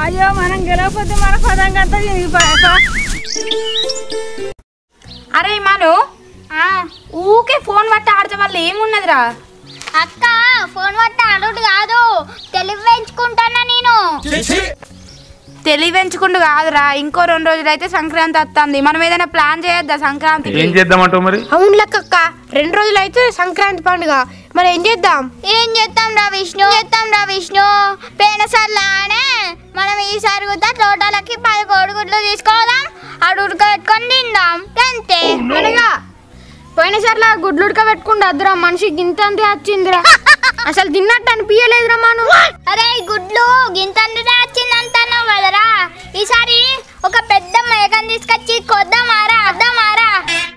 అయ్యో మనం గెలవకపోతే మన పదంగా అంతా చినిగిపోయాక అరే మను ఊకే ఫోన్ పట్టి ఆడితే వల్ల ఏమున్నదిరా అక్క ఫోన్ పట్ట అడుగు కాదు తెలివి పెంచుకుంటానా నేను తెలివి పెంచుకుంటూ కాదురా ఇంకో రెండు రోజులు అయితే సంక్రాంతి వస్తుంది మనం ఏదైనా ప్లాన్ చేయొద్దా సంక్రాంతికి ఏం చేద్దామంటావు మరి అవును లెక్కక్క రెండు రోజులు అయితే సంక్రాంతి పండుగ మరి ఏం చేద్దాం ఏం చేస్తాం రా విష్ణు చేస్తాం రా విష్ణు పోయినసారిలానే మనం ఈసారి కూడా తోటలకి పది కోడిగుడ్లు తీసుకోదాం అడు ఉడకబెట్టుకొని తిందాం అంతే అనగా పోయినసారిలా గుడ్లు ఉడక పెట్టుకుంటూ అద్దురా మనిషి గింత అంతే వచ్చిందిరా అసలు తిన్నట్టు అనిపించలేదురా మనం అరే ఈ గుడ్లు గింతందునే వచ్చిందంటున్నావు కదరా ఈసారి ఒక పెద్ద మేకని తీసుకొచ్చి కొద్దామారా అద్దామారా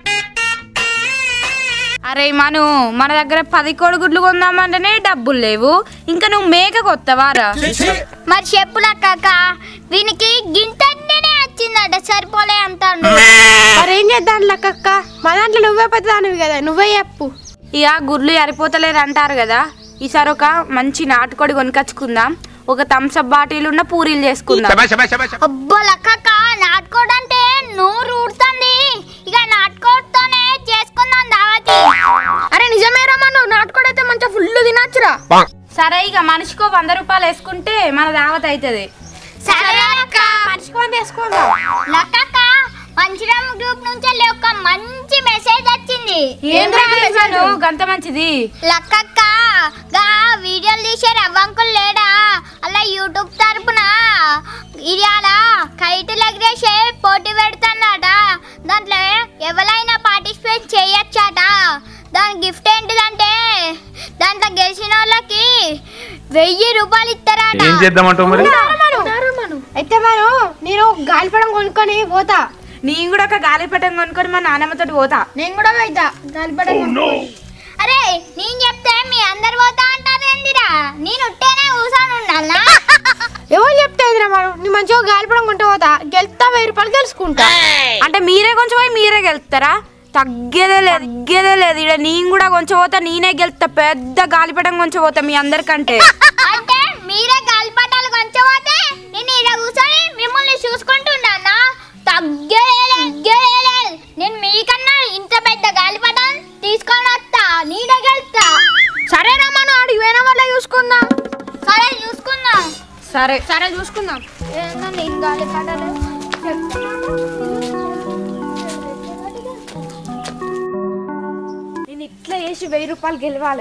అరే మను మన దగ్గర పది కోడి గుడ్లు కొందామంటేనే డబ్బులు లేవు ఇంకా నువ్వు మేక కొత్తవారా మరి చెప్పుల కాక వీనికి గింతందునే వచ్చిందట సరిపోలే అంటాడు మరి ఏం చేద్దాం లెక్కక్క మా దాంట్లో నువ్వే పెద్ద దానివి కదా నువ్వే చెప్పు ఇక గుడ్లు ఎరిపోతలేరు అంటారు కదా ఈసారి ఒక మంచి నాటుకోడి కొనుకొచ్చుకుందాం ఒక థమ్స్అప్ బాటిల్ ఉన్న పూరీలు చేసుకుందాం అబ్బో లక్కక్క నాటుకోడంటే నూరు ఊడుతుంది ఇక నాటుకోడితోనే చేసుకుందాం దావతి అరే నిజమేరా మనం నాటుకోడైతే మంచిగా ఫుల్ తినచ్చురా సరే ఇక మనిషికో వంద రూపాయలు వేసుకుంటే మన దావత్ అవుతుంది సరే అక్క మనిషికి వంద వేసుకుందాం లక్కక్క మంచిరామ్ గ్రూప్ నుంచి ఒక మంచి మెసేజ్ వచ్చింది ఏంద్రా చేశాను గంత మంచిది లక్కక్క గా వీడియోలు తీసే రవ్వంకులు లేడా అలా యూట్యూబ్ తరపున ఇవాళ కైటులు ఎగిరేసే పోటీ పెడుతున్నాడ దాంట్లో ఎవరైనా పార్టిసిపేట్ చేయొచ్చట దాని గిఫ్ట్ ఏంటిదంటే దాంట్లో గెలిచిన వాళ్ళకి వెయ్యి రూపాయలు ఇస్తారట ఏం చేద్దామంటావు మరి అయితే మనం నేను గాలిపడం కొనుక్కొని పోతా నేను కూడా ఒక గాలిపటం కొనుక్కొని మా నాన్నమ్మతో పోతా నేను కూడా పోయితా గాలిపడం అరే నేను చెప్తే మీ అందరు పోతా అంటారేందిరా నేను ఉట్టేనే కూర్చొని ఉండాలనా ఎవరు చెప్తాదిరా మనం నీ మంచిగా గాలిపడం కొంటే పోతా గెలుతా వెయ్యి రూపాయలు గెలుచుకుంటా అంటే మీరే కొంచెం పోయి మీరే గెలుస్తారా తగ్గేదే లేదు తగ్గేదే లేదు ఇక్కడ నేను కూడా కొంచెం పోతా నేనే గెలుస్తా పెద్ద గాలిపటం కొంచెం పోతా మీ అందరికంటే అంటే మీరే గాలిపటాలు కొంచెపోతే నేను ఇలా కూర్చొని మిమ్మల్ని చూసుకుంటున్నానా తగ్గేలే తగ్గేలే నేను మీకన్నా ఇంత పెద్ద గాలిపటం తీసుకొని వస్తా నేనే గెలుస్తా సరేరా మనం ఆడికి పోయిన వల్ల చూసుకుందాం సరే చూసుకుందాం సరే సరే చూసుకుందాం ఏందో నేను గాలిపటాలు నేను ఇట్లా చేసి వెయ్యి రూపాయలు గెలవాలి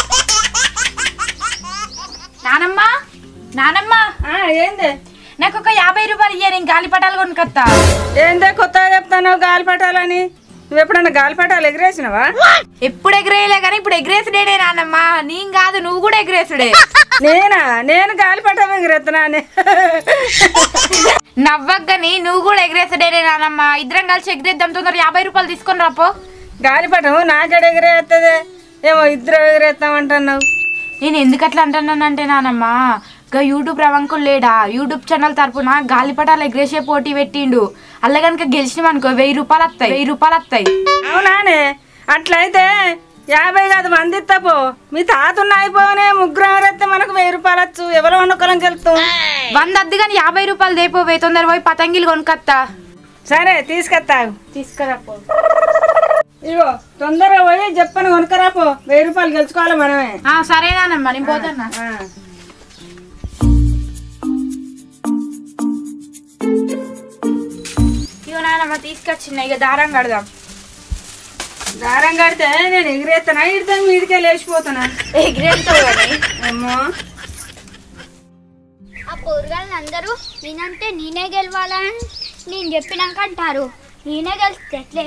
నానమ్మ నానమ్మ ఏందే నాకు ఒక యాభై రూపాయలు ఇయ్య నేను గాలిపటాలు కొనుక్కొత్తా ఏందే కొత్తగా చెప్తాను గాలిపటాలని నువ్వు ఎప్పుడన్నా గాలిపటాలు ఎగిరేసినవా ఎప్పుడు ఎగిరేయలే కానీ ఇప్పుడు ఎగిరేసుడేనే నానమ్మ నేను కాదు నువ్వు కూడా ఎగిరేసుడే నేనా నేను గాలిపటం ఎగిరెత్తున్నానే నవ్వగ్గని నువ్వు కూడా ఎగిరేసుడేనే నానమ్మ ఇద్దరం కలిసి ఎగిరేద్దాం తొందర యాభై రూపాయలు తీసుకొని రాపో గాలిపటం నాకెడ ఎగిరేస్తుంది ఏమో ఇద్దరు ఎగిరేస్తామంటున్నావు నేను ఎందుకు అట్లా అంటున్నానంటే నానమ్మ గా యూట్యూబ్ రవంకులు లేడా యూట్యూబ్ ఛానల్ తరపున గాలిపటాలు ఎగిరేసే పోటీ పెట్టిండు అల్ల కనుక గెలిచినామనుకో వెయ్యి రూపాయలు వస్తాయి వెయ్యి రూపాయలు వస్తాయి అవునానే అట్లయితే యాభై కాదు మంది ఇస్తాపో మీ తాత ఉన్న అయిపోనే ముగ్గురు ఎవరైతే మనకు వెయ్యి రూపాయలు వచ్చు ఎవరో ఉన్నొక్కరం గెలుస్తాం వంద అద్దు కానీ యాభై రూపాయలు దేపోవే తొందర పోయి పతంగిలు కొనుక్కొత్తా సరే తీసుకొస్తావు తీసుకురాపో ఇగో తొందరగా పోయి చెప్పని కొనుక్కరాపో వెయ్యి రూపాయలు గెలుచుకోవాలి మనమే ఆ, సరే నానమ్మ నేను పోతున్నా ఆ. ఇగో నానమ్మ తీసుకొచ్చిన ఇక దారం కడదాం దారం కడితే నేను ఎగిరేస్తానా ఇడితే మీదికే లేచిపోతానా ఎగిరేస్తావు కానీ అమ్మో ఆ పోరగాళ్ళని అందరూ నేనంటే నేనే గెలవాలని నేను చెప్పినాక అంటారు నేనే గెలిస్తే ఎట్లే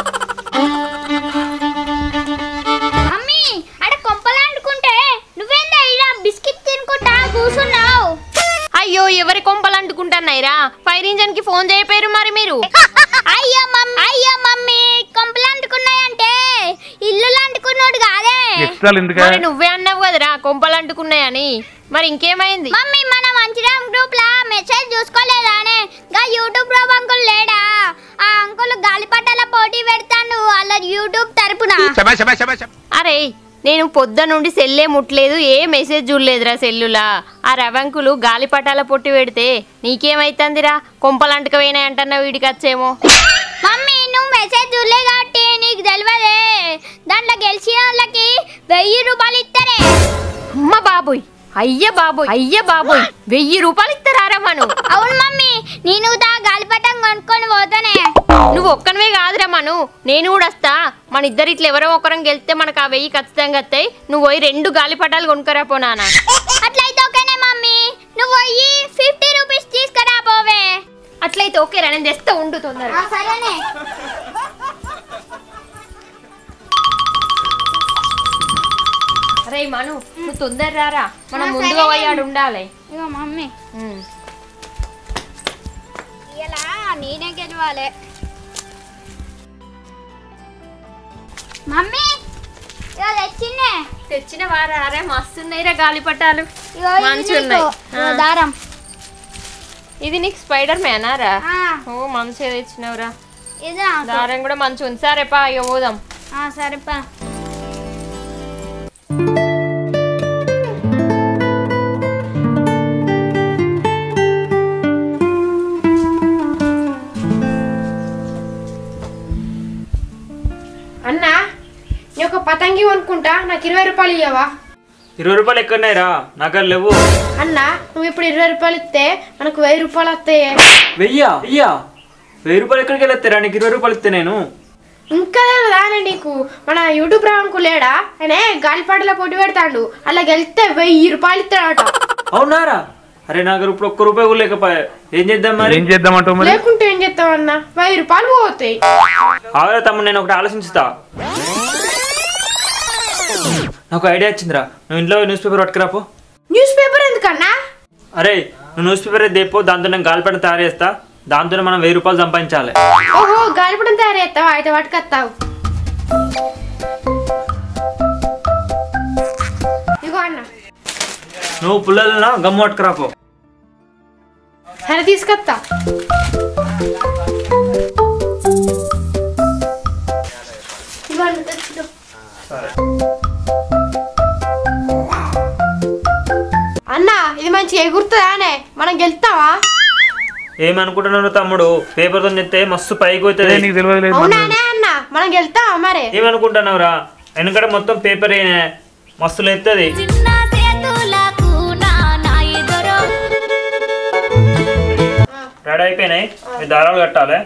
మమ్మీ అడ కొంపలాడుకుంటే నువ్వేందా ఇలా బిస్కెట్ తినుకుంటా కూర్చున్నావు అయ్యో ఎవరి కొంపలు అంటుకుంటున్నాయిరా ఫైర్ ఇంజన్ కి ఫోన్ చేయపోయారు మరి మీరు అయ్యో మమ్మీ అయ్యో మమ్మీ కొంపలు అంటుకున్నాయంటే ఇల్లు అంటుకున్నాడు కాదే ఎక్స్ట్రాలు ఎందుక మరి నువ్వే అన్నావు కదరా కొంపలు అంటుకున్నాయని మరి ఇంకేమైంది మమ్మీ మన మంచిరామ్ గ్రూప్ లా మెసేజ్ చూసుకోలేదానే గా యూట్యూబ్ లో అంకుల్ లేడా ఆ అంకుల్ గాలిపటాల పోటీ పెడతాను వాళ్ళ యూట్యూబ్ తరపున అరే నేను పొద్దు నుండి సెల్లే ముట్టలేదు ఏ మెసేజ్ చూడలేదురా సెల్లులా ఆ రవంకులు గాలిపటాల పొట్టి పెడితే నీకేమైతుందిరా కొంపలంటకపోయినాయి అంటున్నా వీడికి వచ్చేమో మమ్మీ నువ్వు మెసేజ్ చూడలే కాబట్టి నీకు తెలియదే దాంట్లో గెలిచిన వాళ్ళకి వెయ్యి రూపాయలు ఇస్తారే అమ్మ బాబోయ్ అయ్య బాబోయ్ అయ్య బాబోయ్ వెయ్యి రూపాయలు ఇస్తారా మను అవును మమ్మీ నేను తా గాలిపటం కొనుక్కొని పోతానే నువ్వు ఒక్కనివే కాదురా మను నేను కూడా వస్తా మన ఇద్దరు ఇట్లా ఎవరో ఒకరం గెలిస్తే మనకు ఆ వెయ్యి ఖచ్చితంగా వస్తాయి నువ్వు పోయి రెండు గాలిపటాలు కొనుక్కరా పోనానా అట్లయితే ఓకేనే మమ్మీ నువ్వు పోయి ఫిఫ్టీ రూపీస్ తీసుకురా పోవే అట్లయితే ఓకేరా నేను తెస్తా ఉండు తొందరగా సరేనే అరే మను నువ్వు తొందర రారా మనం ముందుగా పోయాడు ఉండాలి ఇగో మమ్మీ ఉమ్. ఇలా నేనే గెలవాలి మమ్మీ ఇగో తెచ్చిందే తెచ్చిన వారా అరే మస్తున్నాయిరా గాలిపటాలు ఇగో ఇది మంచిగా నీకు. ఉన్నాయి. ఇగో ఆ. దారం ఇది నీకు స్పైడర్ మ్యానారా ఆ, ఓ మంచిగా తెచ్చినవురా ఇదా దారం కూడా మంచిగా ఉంది సరే పా ఇక పోదాం ఆ, సరేపా అన్నా నీ ఒక పతంగి కొనుక్కుంటా నాకు ఇరవై రూపాయలు ఇవ్వవా ఇరవై రూపాయలు ఎక్కడున్నాయిరా నా దగ్గర లేవు అన్నా నువ్వు ఇప్పుడు ఇరవై రూపాయలు ఇస్తే మనకు వెయ్యి రూపాయలు వస్తాయి వెయ్యా వెయ్యా వెయ్యి రూపాయలు ఎక్కడికి వెళ్ళొస్తారా నీకు ఇరవై రూపాయలు ఇస్తే నేను ఇంకా రానే నీకు మన యూట్యూబ్ రావణకు లేడా ఆయన గాలిపాటలో పోటీ పెడతాడు అలా గెలిస్తే వెయ్యి రూపాయలు ఇస్తాడట అవునారా అరే నా దగ్గర ఇప్పుడు ఒక్క రూపాయి కూడా లేకపోయా ఏం చేద్దాం మరి ఏం చేద్దామంటావు మరి లేకుంటే ఏం చేస్తామన్నా వెయ్యి రూపాయలు పోతాయి ఆగరా తమ్ముడు నేను ఒకటి ఆలోచించుతా నాకు ఐడియా వచ్చిందిరా నువ్వు ఇంట్లో న్యూస్ పేపర్ పట్టుకురాపో న్యూస్ పేపర్ ఎందుకన్నా అరే నువ్వు న్యూస్ పేపర్ దేపో దాంతో నేను గాలిపట తయారు చేస్తా దాంతో మనం వెయ్యి రూపాయలు సంపాదించాలి ఓహో గాలిపటం తయారు చేస్తావా అయితే పట్టుకొస్తావు ఇగో అన్న నువ్వు పుల్లలను గమ్ము పట్టుకురాపో సరే తీసుకొస్తా ఇగో అన్న, తెచ్చుకో. అన్న ఇది మంచి ఎగురుతుందానే మనం గెలుస్తావా ఏమనుకుంటున్నావు తమ్ముడు పేపర్తో చెప్తే మస్తు పైకి అదే పోతుంది నీకు తెలియదు లేదు అవునానే అన్న మనం గెలుస్తావా మరి ఏమనుకుంటున్నావురా ఎందుకంటే మొత్తం పేపర్ అయినా మస్తు లేస్తుంది రెడీ అయిపోయినాయి మీ దారాలు కట్టాలి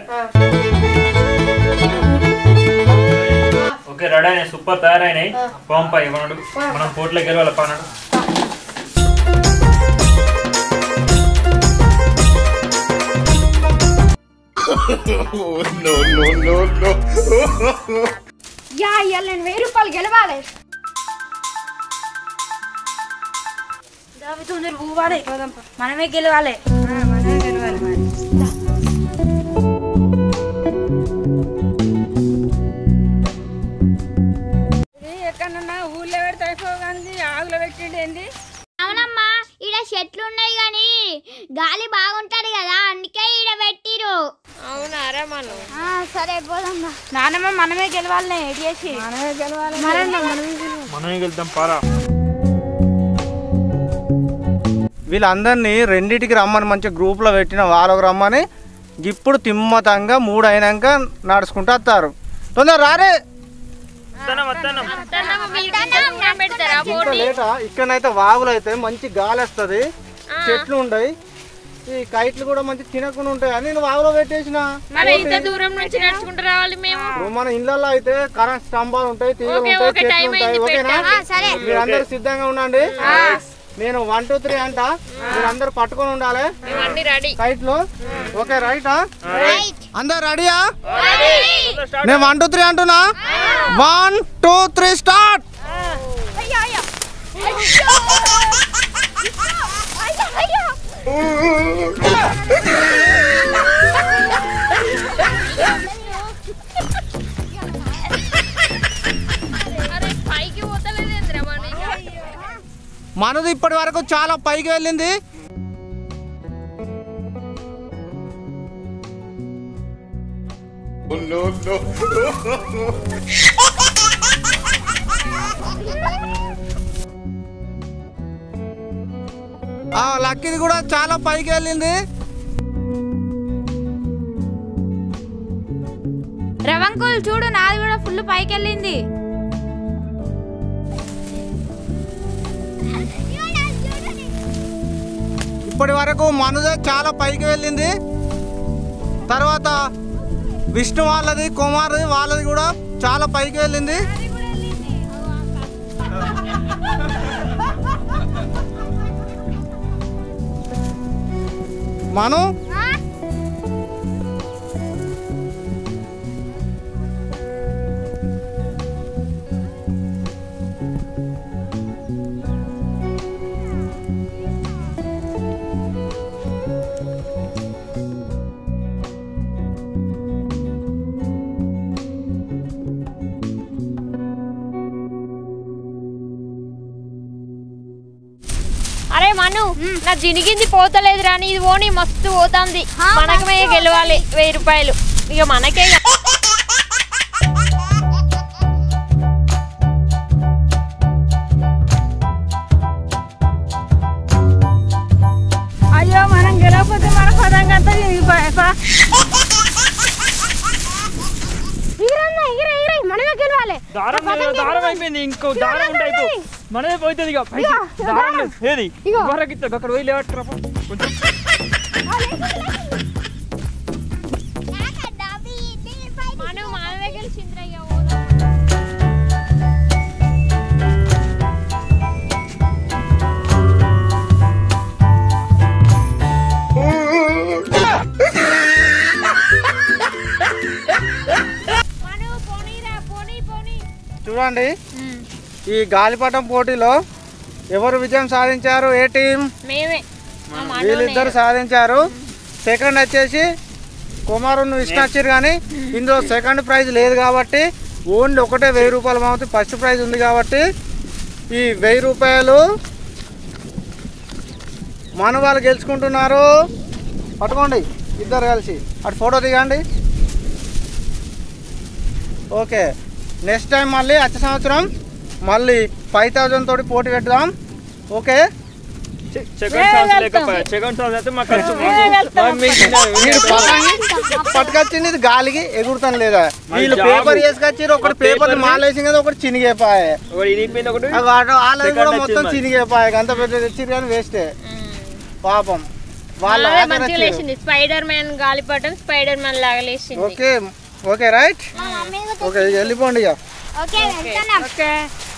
ఓకే రెడీ అయినాయి సూపర్ తయారైనాయి పంపాయి మనడు మనం పోట్లోకి గెలవాలి పన్నాడు యా ఇవాళ నేను వెయ్యి రూపాయలు గెలవాలి దావి తొందర పోవాలి మనమే గెలవాలి ఆ, మనమే గెలవాలి మరి ఇది ఎక్కడన్నా ఊళ్ళో పెడితే అయిపోగాంది ఆగులో పెట్టిండేంది అవునమ్మా ఈడ చెట్లు ఉన్నాయి కానీ గాలి బాగుంటది కదా అందుకే ఈడ పెట్టిరు అవునారా మనం ఆ, సరే పోదమ్మా నానమ్మ మనమే గెలవాలి ఎడి చేసి మనమే గెలవాలి మనమే వెళ్తాం పారా వీళ్ళందరినీ రెండింటికి రమ్మని మంచిగా గ్రూప్లో పెట్టిన వాళ్ళకి రమ్మని ఇప్పుడు తిమ్మతంగా మూడు అయినాక నడుచుకుంటూ వస్తారు తొందర రారే వస్తానం లేట ఇక్కడనైతే వాగులు అయితే మంచి గాలి వస్తుంది చెట్లు ఉండయి ఈ కైట్లు కూడా మంచి తినకుండా ఉంటాయి అని నేను వాగులో పెట్టేసిన మరి ఇంత దూరం నుంచి నడుచుకుంటూ రావాలి మేము ఇప్పుడు మన ఇళ్ళల్లో అయితే కరెంట్ స్తంభాలు ఉంటాయి తీగలు ఓకే, ఉంటాయి ఓకే, చెట్లు టైం ఉంటాయి అయింది, ఓకేనా సరే మీరందరూ సిద్ధంగా ఉండండి నేను వన్ టూ త్రీ అంట మీరందరూ పట్టుకొని ఉండాలి అన్ని రెడీ కైట్లు ఓకే రైటా అందరు రెడీయా నేను వన్ టూ త్రీ అంటున్నా వన్ టూ త్రీ స్టార్ట్ అరే పైకి పోతలేదేంద్రా మన మనది ఇప్పటి వరకు చాలా పైకి వెళ్ళింది ఆ లక్కీది కూడా చాలా పైకి వెళ్ళింది రవంకుల్ చూడు నాది కూడా ఫుల్ పైకి వెళ్ళింది ఇప్పటి వరకు మనదే చాలా పైకి వెళ్ళింది తర్వాత విష్ణు వాళ్ళది కుమార్ది వాళ్ళది కూడా చాలా పైకి వెళ్ళింది మను అరే మను నా జినిగింది పోతలేదు రాని ఇది ఓని మస్తు పోతాంది మనకమే గెలవాలి వెయ్యి రూపాయలు ఇక మనకే ఇక. అయ్యో మనం గెలవకపోతే మన పదంగా అంతా చినిగిపోయా ఎగిరన్నా ఎగిరే ఎగిరే మనమే గెలవాలి దారం లేదు, దారం అయిపోయింది ఇంకో దారం ఉంటే అయిపో మనదే పోతుంది ఇక పైకి దారం లేదు ఏది వరకు ఇస్తా అక్కడ పోయి లేవట్టురా పో. కొంచెం మను మనమే గెలిచిందిరా ఇక మను పోనీరా పోనీ పోనీ చూడండి ఈ గాలిపటం పోటీలో ఎవరు విజయం సాధించారు ఏ టీం మేమే మా మనోనే. వీళ్ళిద్దరు సాధించారు సెకండ్ వచ్చేసి కుమారుని విష్ణు వచ్చారు కానీ ఇందులో సెకండ్ ప్రైజ్ లేదు కాబట్టి ఓన్లీ ఒకటే వెయ్యి రూపాయలు మాత్రం ఫస్ట్ ప్రైజ్ ఉంది కాబట్టి ఈ వెయ్యి రూపాయలు మన వాళ్ళు గెలుచుకుంటున్నారు పట్టుకోండి ఇద్దరు కలిసి అటు ఫోటో దిగండి ఓకే నెక్స్ట్ టైం మళ్ళీ వచ్చే సంవత్సరం మళ్ళీ ఫైవ్ థౌజండ్ తోటి పోటీ పెడదాం ఓకే చె- సెకండ్ సాంగ్స్ లేకపోయా సెకండ్ సాంగ్స్ అయితే మా ఖర్చు మాకు- మీకు తినాలి. మీరు పతంగి పట్టుకొచ్చింది ఇది గాలికి ఎగురుతాను లేదా మరి వీళ్ళు జాబు. పేపర్ వేసుకొచ్చారు ఒకటి ఆ పేపర్ పేపర్ని- మాలేసి కదా ఒకటి చినిగేపాయే ఒకటి ఇరిగిపోయింది ఒకటి అవి వాడు వాళ్ళది Second కూడా వచ్చింది మొత్తం మరి. చినిగేపాయే అంత పెద్ద తెచ్చిరు కానీ వేస్టే పాపం వాళ్ళ మనదే ఆఖరి మంచిగా వచ్చారు. లేచింది స్పైడర్ మ్యాన్ గాలిపటం స్పైడర్ మ్యాన్ లాగా లేచింది ఓకే ఓకే రైట్ ఓకే వెళ్ళిపోండి ఇక ఓకే వెళ్తున్నాం ఓకే